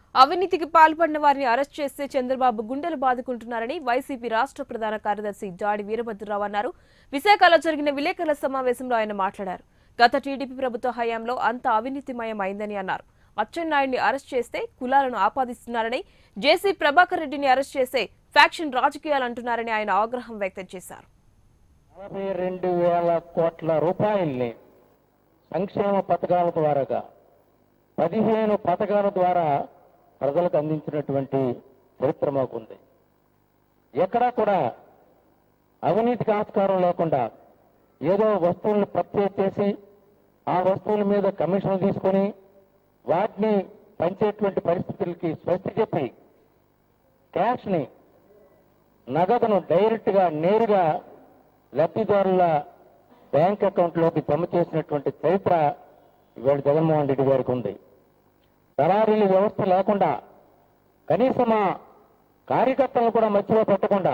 అవినీతికి పాల్పడిన వారిని అరెస్ట్ చేస్తే చంద్రబాబు గుండెలు బాదుకుంటున్నారని వైసీపీ రాష్ట్ర ప్రధాన కార్యదర్శి జాడి వీరభద్రరావు అన్నారు విశాఖలో జరిగిన విలేకరుల సమావేశంలో ఆయన మాట్లాడారు గత టీడీపీ ప్రభుత్వ హయాంలో అంతా అవినీతిమయం అయిందని అన్నారు అచ్చెన్నాయుడిని అరెస్ట్ చేస్తే కులాలను ఆపాదిస్తున్నారని జేసీ ప్రభాకర్ రెడ్డిని అరెస్ట్ చేస్తే ఫ్యాక్షన్ రాజకీయాలు అంటున్నారని ఆయన ఆగ్రహం వ్యక్తం చేశారు నలభై రెండు వేల కోట్ల రూపాయల్ని సంక్షేమ పథకాల ద్వారాగా పదిహేను పథకాల ద్వారా ప్రజలకు అందించినటువంటి చరిత్ర మాకుంది ఎక్కడా కూడా అవినీతికి ఆస్కారం లేకుండా ఏదో వస్తువులను పర్చేజ్ చేసి ఆ వస్తువుల మీద కమిషన్ తీసుకొని వాటిని పంచేటువంటి పరిస్థితులకి స్వస్తి చెప్పి క్యాష్ని నగదును డైరెక్ట్ గా నేరుగా లబ్ధిదారుల బ్యాంక్ అకౌంట్లోకి జమ చేసినటువంటి చరిత్ర ఇవాళ జగన్మోహన్ రెడ్డి గారికి ఉంది దళారీల వ్యవస్థ లేకుండా కనీసం ఆ కార్యకర్తలను కూడా మధ్యలో పెట్టకుండా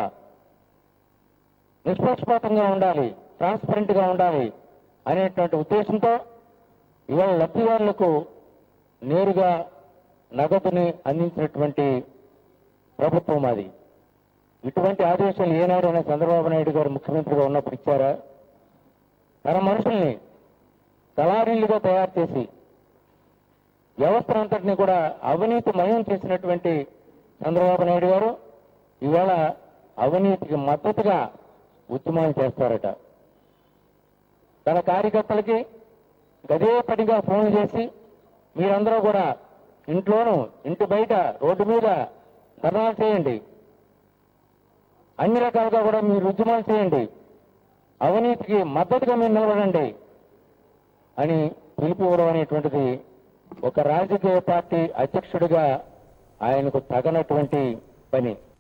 నిష్పక్షపాతంగా ఉండాలి ట్రాన్స్పరెంట్ గా ఉండాలి అనేటువంటి ఉద్దేశంతో ఇవాళ లబ్ధిదారులకు నేరుగా నగదుని అందించినటువంటి ప్రభుత్వం అది ఇటువంటి ఆదేశాలు ఏనాడైనా చంద్రబాబు నాయుడు గారు ముఖ్యమంత్రిగా ఉన్నప్పుడు ఇచ్చారా తన మనుషుల్ని దళారీలుగా తయారు చేసి వ్యవస్థనంతటిని కూడా అవినీతి మయం చేసినటువంటి చంద్రబాబు నాయుడు గారు ఇవాళ అవినీతికి మద్దతుగా ఉద్యమాలు చేస్తారట తన కార్యకర్తలకి గదే పనిగా ఫోన్ చేసి మీరందరూ కూడా ఇంట్లోనూ ఇంటి బయట రోడ్డు మీద ధర్నాలు చేయండి అన్ని రకాలుగా కూడా మీరు ఉద్యమాలు చేయండి అవినీతికి మద్దతుగా మీరు నిలబడండి అని పిలుపు ఇవ్వడం అనేటువంటిది ఒక రాజకీయ పార్టీ అధ్యక్షుడిగా ఆయనకు తగనటువంటి పని